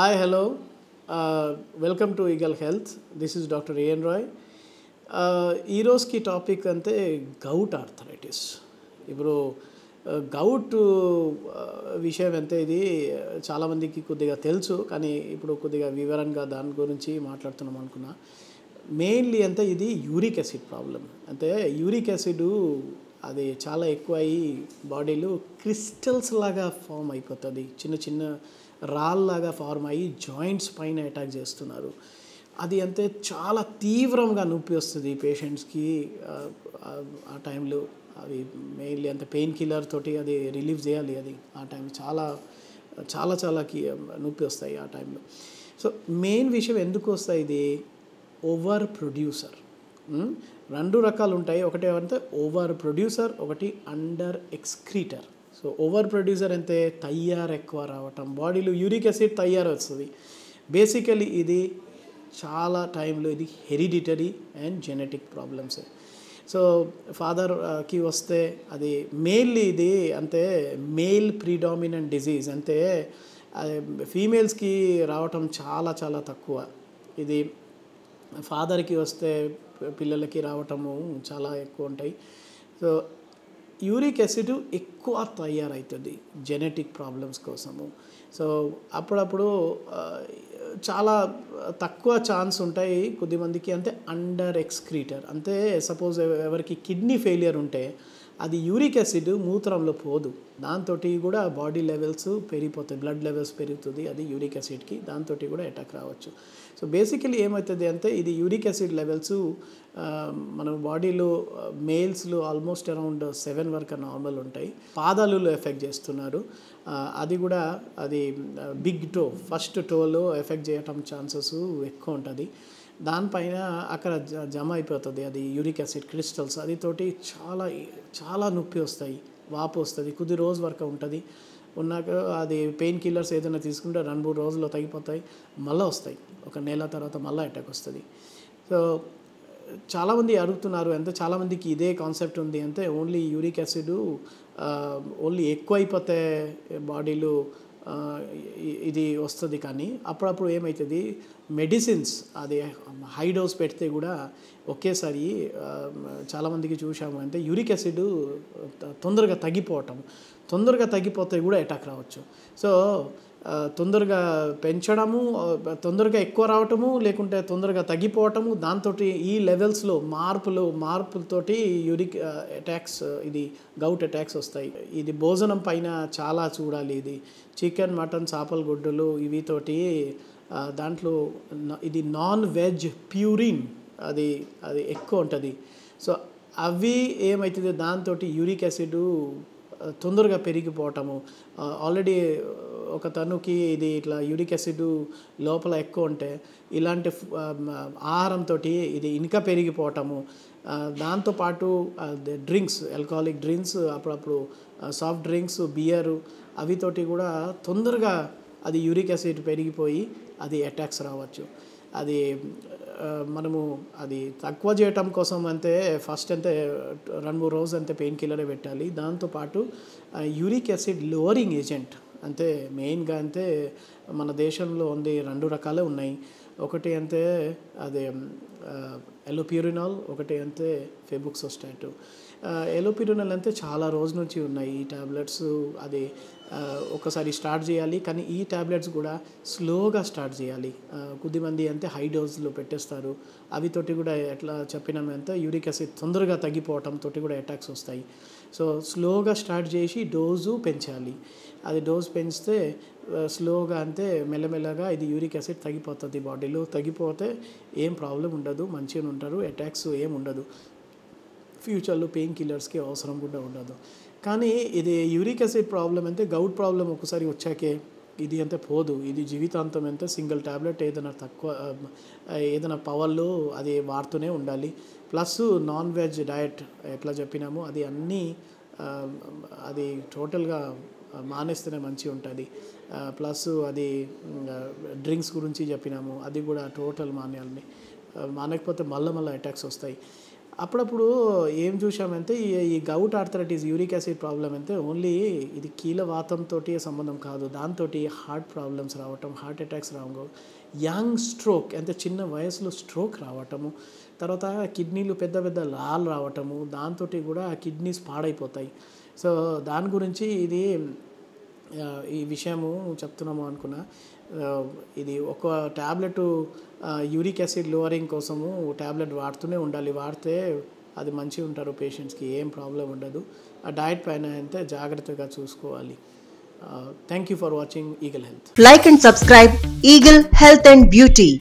Hi hello welcome to Eagle Health this is doctor AN Roy ఈరోజుకి topic అంటే gout arthritis ఇప్పుడు gout విషయం అంటే ఇది చాలామందికి కొద్దిగా తెలుసు కానీ ఇప్పుడు కొద్దిగా వివరంగా దాని గురించి మాట్లాడుతున్నాం అనుకున్నా మెయిన్లీ అంటే ఇది యూరిక్ యాసిడ్ ప్రాబ్లం అంటే యూరిక్ యాసిడ్ అది చాలా ఎక్కువ అయ్యి బాడీలో క్రిస్టల్స్ లాగా ఫామ్ అయిపోతుంది చిన్న చిన్న రాళ్ళలాగా ఫార్మ్ అయ్యి జాయింట్స్ పైన అటాక్ చేస్తున్నారు అది అంతే చాలా తీవ్రంగా నొప్పి వస్తుంది పేషెంట్స్కి ఆ టైంలో అవి మెయిన్లీ అంత పెయిన్ కిల్లర్ తోటి అది రిలీవ్ చేయాలి అది ఆ టైం చాలా చాలా చాలా నొప్పి వస్తాయి ఆ టైంలో సో మెయిన్ విషయం ఎందుకు వస్తాయి ఇది ఓవర్ ప్రొడ్యూసర్ రెండు రకాలు ఉంటాయి ఒకటి ఏమంటే ఓవర్ ప్రొడ్యూసర్ ఒకటి under excreter so over producer అంటే తయారు ఎక్కువ రావటం బాడీలో యూరిక్ యాసిడ్ తయారు వస్తుంది బేసికలీ ఇది చాలా టైంలో ఇది hereditary and genetic problems so ఫాదర్కి వస్తే అది మెయిల్లీ ఇది అంటే మేల్ ప్రీడామినెంట్ డిజీజ్ అంటే ఫీమేల్స్కి రావటం చాలా చాలా తక్కువ ఇది ఫాదర్కి వస్తే పిల్లలకి రావటము చాలా ఎక్కువ ఉంటాయి సో యూరిక్ యాసిడ్ ఎక్కువ తయారవుతుంది జెనెటిక్ ప్రాబ్లమ్స్ కోసము సో అప్పుడప్పుడు చాలా తక్కువ ఛాన్స్ ఉంటాయి కొద్దిమందికి అంటే అండర్ ఎక్స్క్రీటర్ అంటే సపోజ్ ఎవరికి కిడ్నీ ఫెయిలియర్ ఉంటే అది యూరిక్ యాసిడ్ మూత్రంలో పోదు దాంతో కూడా బాడీ లెవెల్స్ పెరిగిపోతాయి బ్లడ్ లెవెల్స్ పెరుగుతుంది అది యూరిక్ యాసిడ్కి దాంతో కూడా అటాక్ రావచ్చు సో బేసికలీ ఏమవుతుంది అంటే ఇది యూరిక్ యాసిడ్ లెవెల్స్ మన బాడీలో మేల్స్లో ఆల్మోస్ట్ అరౌండ్ సెవెన్ వరకు నార్మల్ ఉంటాయి పాదాలలో ఎఫెక్ట్ చేస్తున్నారు అది కూడా అది బిగ్ టో ఫస్ట్ టోలో ఎఫెక్ట్ చేయటం ఛాన్సెస్ ఎక్కువ ఉంటుంది దానిపైన అక్కడ జమ అయిపోతుంది అది యూరిక్ యాసిడ్ క్రిస్టల్స్ అది తోటి చాలా చాలా నొప్పి వస్తాయి వాపు వస్తుంది కొద్ది రోజు వరకు ఉంటుంది ఉన్నాక అది పెయిన్ కిల్లర్స్ ఏదైనా తీసుకుంటే రెండు మూడు రోజుల్లో తగ్గిపోతాయి మళ్ళీ వస్తాయి ఒక నెల తర్వాత మళ్ళీ అటాక్ వస్తుంది సో చాలామంది అడుగుతున్నారు అంటే చాలామందికి ఇదే కాన్సెప్ట్ ఉంది అంటే ఓన్లీ యూరిక్ యాసిడ్ ఓన్లీ ఎక్కువ అయిపోతే బాడీలో ఇది వస్తుంది కానీ అప్పుడప్పుడు ఏమవుతుంది మెడిసిన్స్ అది హై డోస్ పెడితే కూడా ఒకేసారి చాలామందికి చూసాము అంటే యూరిక్ యాసిడ్ తొందరగా తగ్గిపోవటం తొందరగా తగ్గిపోతే కూడా అటాక్ రావచ్చు సో తొందరగా పెంచడము తొందరగా ఎక్కువ రావటము లేకుంటే తొందరగా తగ్గిపోవటము దాంతో ఈ లెవెల్స్లో మార్పులు మార్పులతోటి యూరిక్ అటాక్స్ ఇది గౌట్ అటాక్స్ వస్తాయి ఇది భోజనం పైన చాలా చూడాలి ఇది చికెన్ మటన్ చేపల గుడ్డలు ఇవితోటి దాంట్లో ఇది నాన్ వెజ్ ప్యూరిన్ అది అది ఎక్కువ ఉంటుంది సో అవి ఏమవుతుంది దాంతో యూరిక్ యాసిడ్ తొందరగా పెరిగిపోవటము ఆల్రెడీ ఒక తనుకి ఇది ఇట్లా యూరిక్ యాసిడ్ లోపల ఎక్కువ ఉంటే ఇలాంటి ఆహారంతో ఇది ఇంకా పెరిగిపోవటము దాంతోపాటు డ్రింక్స్ ఆల్కహాలిక్ డ్రింక్స్ అప్పుడప్పుడు సాఫ్ట్ డ్రింక్స్ బియరు అవితోటి కూడా తొందరగా అది యూరిక్ యాసిడ్ పెరిగిపోయి అది అటాక్స్ రావచ్చు అది మనము అది తక్కువ చేయటం కోసం అంటే ఫస్ట్ అంటే రెండు మూడు రోజు అంతే పెయిన్ కిల్లరే పెట్టాలి దాంతోపాటు యూరిక్ యాసిడ్ లోవరింగ్ ఏజెంట్ అంటే మెయిన్గా అంటే మన దేశంలో ఉంది రెండు రకాలే ఉన్నాయి ఒకటి అంటే అదే ఎలోప్యూరినాల్ ఒకటి అంటే ఫెబుక్సోస్టాట్ ఎలోప్యూరినాల్ అంటే చాలా రోజు నుంచి ఉన్నాయి ఈ ట్యాబ్లెట్స్ అది ఒకసారి స్టార్ట్ చేయాలి కానీ ఈ ట్యాబ్లెట్స్ కూడా స్లోగా స్టార్ట్ చేయాలి కొద్దిమంది అంటే హై డోస్లో పెట్టేస్తారు అవితోటి కూడా ఎట్లా చెప్పినామంటే యూరిక్ యాసిడ్ తొందరగా తగ్గిపోవటంతో కూడా అటాక్స్ వస్తాయి సో స్లోగా స్టార్ట్ చేసి డోసు పెంచాలి అది డోస్ పెంచితే స్లోగా అంటే మెల్లమెల్లగా ఇది యూరిక్ యాసిడ్ తగ్గిపోతుంది బాడీలో తగ్గిపోతే ఏం ప్రాబ్లం ఉండదు మంచిగా ఉంటారు అటాక్స్ ఏం ఉండదు ఫ్యూచర్లో పెయిన్ కిల్లర్స్కి అవసరం కూడా ఉండదు కానీ ఇది యూరిక్ యాసిడ్ ప్రాబ్లం అంటే గౌట్ ప్రాబ్లం ఒకసారి వచ్చాకే ఇది అంతే పోదు ఇది జీవితాంతం అంతే సింగిల్ ట్యాబ్లెట్ ఏదైనా తక్కువ ఏదైనా పవర్లో అది వాడుతూనే ఉండాలి ప్లస్ నాన్ వెజ్ డయట్ ఎట్లా చెప్పినామో అది అన్నీ అది టోటల్గా మానేస్తేనే మంచిగా ఉంటుంది ప్లస్ అది డ్రింక్స్ గురించి చెప్పినాము అది కూడా టోటల్ మానేయాలని మానకపోతే మళ్ళీ మళ్ళీ అటాక్స్ వస్తాయి అప్పుడప్పుడు ఏం చూసామంటే ఈ ఈ gout arthritis uric acid problem అంటే ఓన్లీ ఇది కీల వాతంతో సంబంధం కాదు దాంతో హార్ట్ ప్రాబ్లమ్స్ రావటం హార్ట్ అటాక్స్ రావడం యంగ్ స్ట్రోక్ అంటే చిన్న వయసులో స్ట్రోక్ రావటము తర్వాత కిడ్నీలు పెద్ద పెద్ద లాల్ రావటము దాంతో కూడా ఆ కిడ్నీస్ పాడైపోతాయి సో దాని గురించి ఇది ఆ, ఈ విషయము చెప్తున్నాము అనుకున్నా ఆ, ఇది ఒక ట్యాబ్లెట్ యూరిక్ యాసిడ్ లోవరింగ్ కోసము ట్యాబ్లెట్ వాడుతూనే ఉండాలి వాడితే అది మంచిగా ఉంటారు పేషెంట్స్కి ఏం ప్రాబ్లం ఉండదు ఆ డయట్ పైన అయితే జాగ్రత్తగా చూసుకోవాలి thank you for watching Eagle Health Like and subscribe Eagle Health and Beauty.